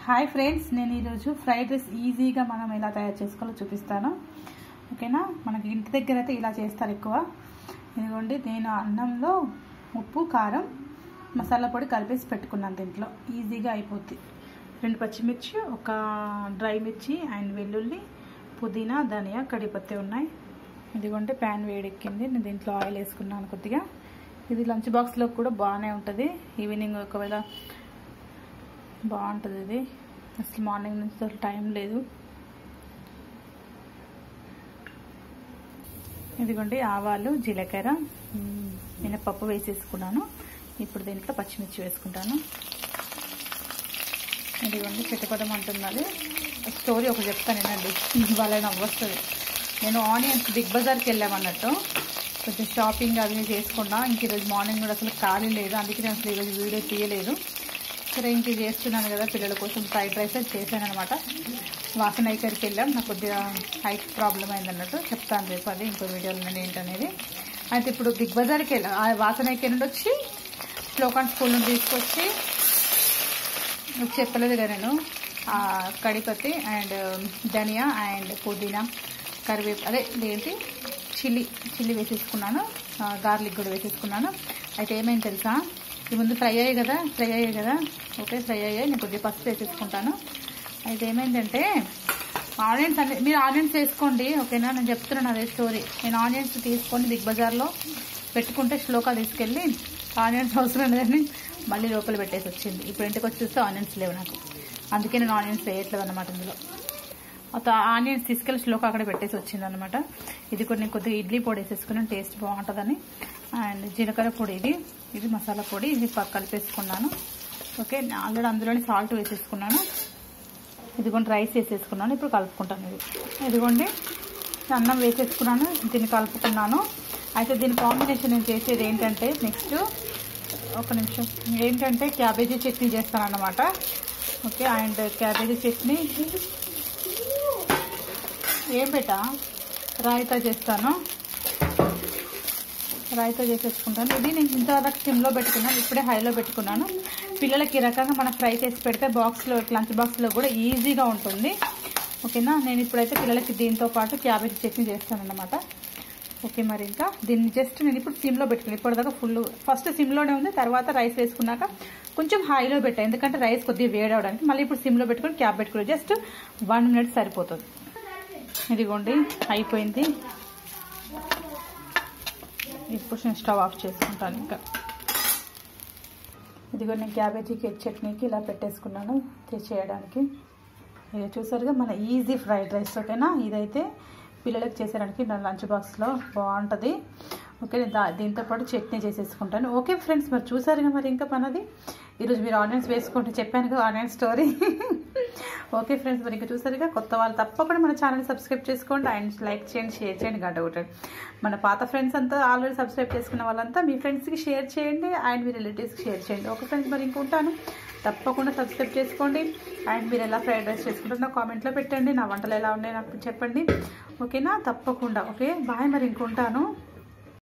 hi friends నేను ఈరోజు fried rice ఈజీగా మనం ఎలా తయారు చేసుకోవాలో చూపిస్తాను ఓకేనా మనకి ఇంటి దగ్గర అయితే ఇలా చేస్తారు ఎక్కువ ఇదిగోండి నేను అన్నంలో ఉప్పు కారం మసాలా పొడి కలిపేసి పెట్టుకున్నాను దీంట్లో ఈజీగా అయిపోద్ది రెండు పచ్చిమిర్చి ఒక డ్రై మిర్చి అండ్ వెల్లుల్లి పుదీనా ధనియా కడిపత్తి ఉన్నాయి ఇదిగోండి ప్యాన్ వేడెక్కింది నేను దీంట్లో ఆయిల్ వేసుకున్నాను కొద్దిగా ఇది లంచ్ బాక్స్లో కూడా బాగానే ఉంటుంది ఈవినింగ్ ఒకవేళ బాగుంటుంది ఇది అసలు మార్నింగ్ నుంచి అసలు టైం లేదు ఇదిగోండి ఆవాలు జీలకర్ర మ్, మినపప్పు వేసేసుకున్నాను ఇప్పుడు దీంట్లో పచ్చిమిర్చి వేసుకుంటాను ఇదిగోండి చిట్టపటం అంటున్నది స్టోరీ ఒకటి చెప్తాను వినండి వాళ్ళ నవ్వొస్తుంది నేను ఆనియన్స్ బిగ్ బజార్కి వెళ్ళామన్నట్టు కొంచెం షాపింగ్ అవి చేసుకున్నా ఇంక ఈరోజు మార్నింగ్ కూడా అసలు ఖాళీ లేదు అందుకే నేను అసలు ఈరోజు వీడియో తీయలేదు సరే ఇంక ఇది చేస్తున్నాను కదా పిల్లల కోసం ఫ్రైడ్ రైస్ అది చేశాను అనమాట వాసన దగ్గరికి వెళ్ళాం నాకు కొద్దిగా హైట్ ప్రాబ్లం అయిందన్నట్టు చెప్తాను రేపు అది ఇంకో వీడియోలో నేను ఏంటనేది అయితే ఇప్పుడు బిగ్ బజార్కి వెళ్ళాం ఆ వాసన నుండి వచ్చి శ్లోకాన్ స్కూల్ నుండి తీసుకొచ్చి మీకు చెప్పలేదు కదా నేను ఆ, కడిపత్తి అండ్ ధనియా అండ్ పుదీనా కరివేపు అదే ఏంటి చిల్లీ చిల్లీ వేసేసుకున్నాను గార్లిక్ కూడా వేసేసుకున్నాను అయితే ఏమైంది తెలుసా ఈ ముందు ఫ్రై అయ్యాయి కదా ఫ్రై అయ్యాయి కదా ఓకే ఫ్రై అయ్యాయి నేను కొద్దిగా పసుపు వేసేసుకుంటాను అయితే ఏమైందంటే ఆనియన్స్ అన్ని మీరు ఆనియన్స్ వేసుకోండి ఓకేనా నేను చెప్తున్నాను అదే స్టోరీ నేను ఆనియన్స్ తీసుకొని బిగ్ బజార్లో పెట్టుకుంటే శ్లోకా తీసుకెళ్ళి ఆనియన్స్ అవసరం లేదని మళ్ళీ లోపల పెట్టేసి వచ్చింది ఇప్పుడు ఇంటికి వచ్చి చూస్తే ఆనియన్స్ లేవు నాకు అందుకే నేను ఆనియన్స్ వేయట్లేదు అనమాట ఇందులో ఒక ఆనియన్స్ తీసుకెళ్ళి శ్లోక అక్కడ పెట్టేసి వచ్చింది అనమాట ఇది కూడా నేను కొద్దిగా ఇడ్లీ పొడి వేసేసుకున్నాను టేస్ట్ బాగుంటుందని అండ్ జీలకర్ర పొడి ఇది ఇది మసాలా పొడి ఇది ప- కలిపేసుకున్నాను ఓకే ఆల్రెడీ అందులోనే సాల్ట్ వేసేసుకున్నాను ఇదిగోండి రైస్ వేసేసుకున్నాను ఇప్పుడు కలుపుకుంటాను ఇది ఇదిగోండి అన్నం వేసేసుకున్నాను దీన్ని కలుపుకున్నాను అయితే దీని కాంబినేషన్ నేను చేసేది ఏంటంటే నెక్స్ట్ ఒక నిమిషం ఏంటంటే క్యాబేజీ చట్నీ చేస్తాను అన్నమాట ఓకే అండ్ క్యాబేజీ చట్నీ ఏం బేటా రాయితా చేస్తాను రాయితా చేసేసుకుంటాను ఇది నేను ఇంతవరకు సిమ్లో పెట్టుకున్నాను ఇప్పుడే హైలో పెట్టుకున్నాను పిల్లలకి ఈ రకంగా మనం ఫ్రై చేసి పెడితే బాక్స్లో లంచ్ బాక్స్లో కూడా ఈజీగా ఉంటుంది ఓకేనా నేను ఇప్పుడైతే పిల్లలకి దీంతో పాటు క్యాబేజీ చట్నీ చేస్తాను అన్నమాట ఓకే మరి ఇంకా దీన్ని జస్ట్ నేను ఇప్పుడు సిమ్లో పెట్టుకున్నాను ఇప్పటిదాకా ఫుల్ ఫస్ట్ సిమ్లోనే ఉంది తర్వాత రైస్ వేసుకున్నాక కొంచెం హైలో పెట్టాను ఎందుకంటే రైస్ కొద్దిగా వేడవడానికి మళ్ళీ ఇప్పుడు సిమ్లో పెట్టుకొని క్యాబ్ పెట్టుకుని జస్ట్ వన్ మినిట్ సరిపోతుంది ఇదిగోండి అయిపోయింది ఇప్పుడు నేను స్టవ్ ఆఫ్ చేసుకుంటాను ఇంకా ఇదిగో నేను క్యాబేజీకి చట్నీకి ఇలా పెట్టేసుకున్నాను ఇది చేయడానికి ఇది చూసారుగా మన ఈజీ ఫ్రైడ్ రైస్ ఓకేనా ఇదైతే పిల్లలకి చేసేయడానికి నా లంచ్ బాక్స్లో బాగుంటుంది ఓకే నేను దా దీంతో పాటు చట్నీ చేసేసుకుంటాను ఓకే ఫ్రెండ్స్ మరి చూసారుగా మరి ఇంకా పనది ఈరోజు మీరు ఆనియన్స్ వేసుకుంటే చెప్పాను కదా ఆనియన్ స్టోరీ ఓకే ఫ్రెండ్స్ మరి ఇంకా చూసారుగా కొత్త వాళ్ళు తప్పకుండా మన ఛానల్ సబ్స్క్రైబ్ చేసుకోండి అండ్ లైక్ చేయండి షేర్ చేయండి గంట కొట్టండి మన పాత ఫ్రెండ్స్ అంతా ఆల్రెడీ సబ్స్క్రైబ్ చేసుకున్న వాళ్ళంతా మీ ఫ్రెండ్స్కి షేర్ చేయండి అండ్ మీ రిలేటివ్స్కి షేర్ చేయండి ఓకే ఫ్రెండ్స్ మరి ఇంకుంటాను తప్పకుండా సబ్స్క్రైబ్ చేసుకోండి అండ్ మీరు ఎలా ఫ్రైడ్ రైస్ చేసుకుంటారో నా కామెంట్లో పెట్టండి నా వంటలు ఎలా ఉన్నాయి నాకు చెప్పండి ఓకేనా తప్పకుండా ఓకే బాయ్ మరి ఇంకుంటాను